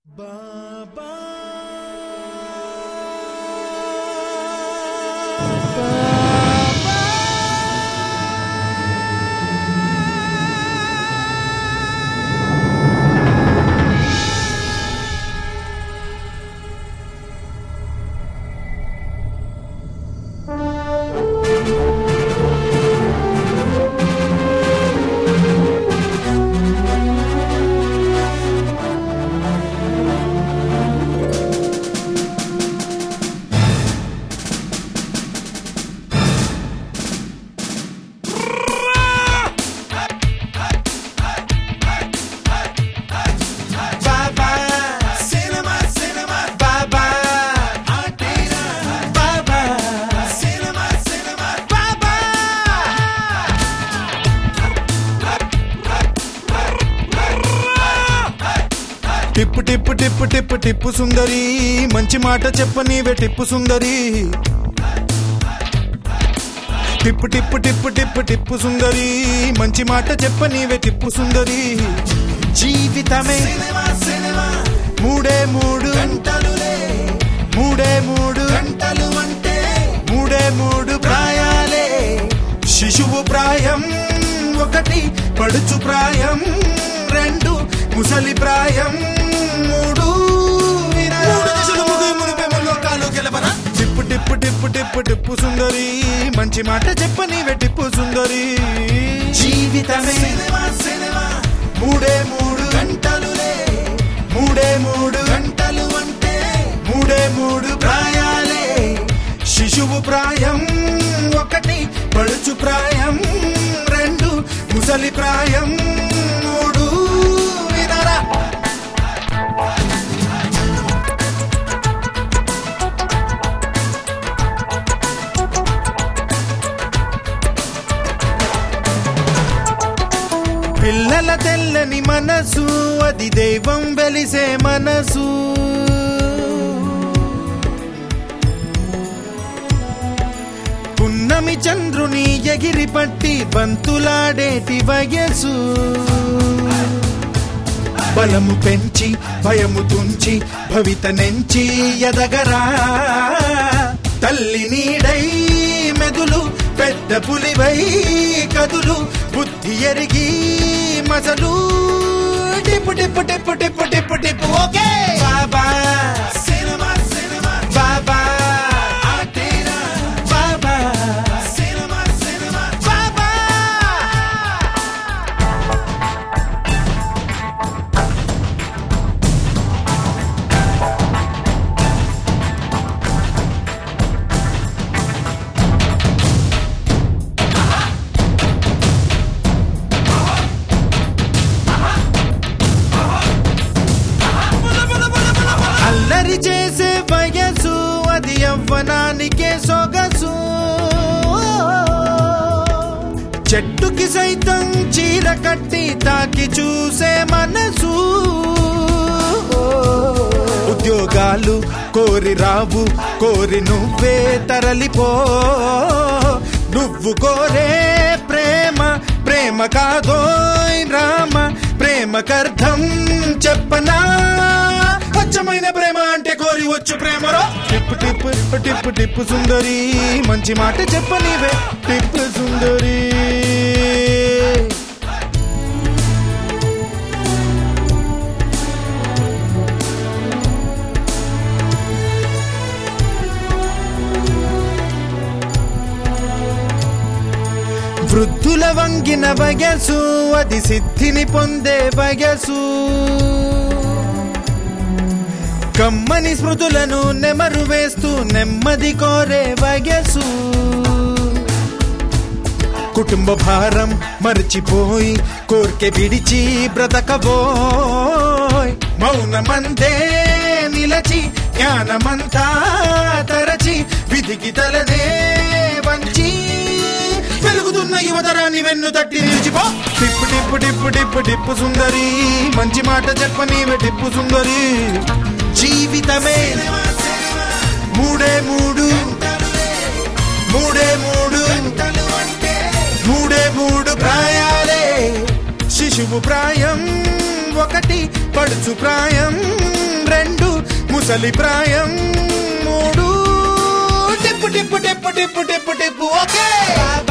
బాబా బాబా cinema cinema బాబా ఆటేరా బాబా సినిమా సినిమా బాబా టిప్పు టిప్పు టిప్పు టిప్పు టిప్పు సుందరి మంచి మాట చెప్పనీవే టిప్పు సుందరి టిప్పు టిప్పు టిప్పు టిప్పు టిప్పు సుందరి మంచి మాట చెప్పనీవే టిప్పు సుందరి జీవితమే మూడే మూడు గంటలులే మూడే మూడు గంటలు అంటే మూడే మూడు ప్రాయాలే శిశువు ప్రాయం ఒకటి పడుచు ప్రాయం రెండు ముసలి ప్రాయం మూడు టిప్పు టిప్పు టిప్పు టిప్పు టిప్పు సుందరి మంచి మాట చెప్పని టిప్పు సుందరి జీవితమే మూడే మూడు గంటలులే మూడే మూడు గంటలు అంటే మూడే మూడు ప్రాయాలే శిశువు ప్రాయం ఒకటి పడుచు ప్రాయం రెండు ముసలి ప్రాయం మూడు వినరా పిల్లల తెల్లని మనసు అది దైవం వెలిసే మనసు పున్నమి చంద్రుని ఎగిరి పట్టి బంతులాడేటి వయసు బలము పెంచి భయము తుంచి భవిత నెంచి ఎదగరా తల్లి నీడై మెదులు పెద్ద పులివై కదులు బుద్ధి ఎరిగి మజలు టిప్పు టిప్పు టిప్పు టిప్పు టిప్పు టిప్పు ఓకే బాబా సినిమా సినిమా బాబా ఆటేరా బాబా సినిమా సినిమా బాబా అల్లరి చేసే వయసు అది యవ్వనానికే సొగసు చెట్టుకి సైతం చీర కట్టి తాకి చూసే మనసు ఉద్యోగాలు కోరి రావు కోరి నువ్వే తరలిపో నువ్వు కోరే ప్రేమ ప్రేమ కాదోయ్ రామ ప్రేమకర్థం చెప్పనా స్వచ్ఛమైన ప్రేమ అంటే కోరి వచ్చు ప్రేమలో టిప్పు టిప్పు టిప్పు టిప్పు సుందరి మంచి మాట చెప్పనివే టిప్పు సుందరి వృద్ధుల వంగిన వయసు అది సిద్ధిని పొందే వయసు కమ్మని స్మృతులను నెమరు వేస్తూ నెమ్మది కోరే వయసు కుటుంబ భారం మర్చిపోయి కోర్కె విడిచి బ్రతకబోయ్ మౌనమందే నిలచి జ్ఞానమంతా తరచి విధికి తలనే వంచి వెలుగుతున్న యువతరాన్ని వెన్ను తట్టి నిలిచిపో టిప్పు టిప్పు టిప్పు టిప్పు టిప్పు సుందరి మంచి మాట చెప్పనీవే టిప్పు సుందరి జీవితమే మూడే మూడు మూడే మూడు మూడే మూడు ప్రాయాలే శిశువు ప్రాయం ఒకటి పడుచు ప్రాయం ముసలి ప్రాయం మూడు టిప్పు టిప్పు టిప్పు టిప్పు టిప్పు టిప్పు ఓకే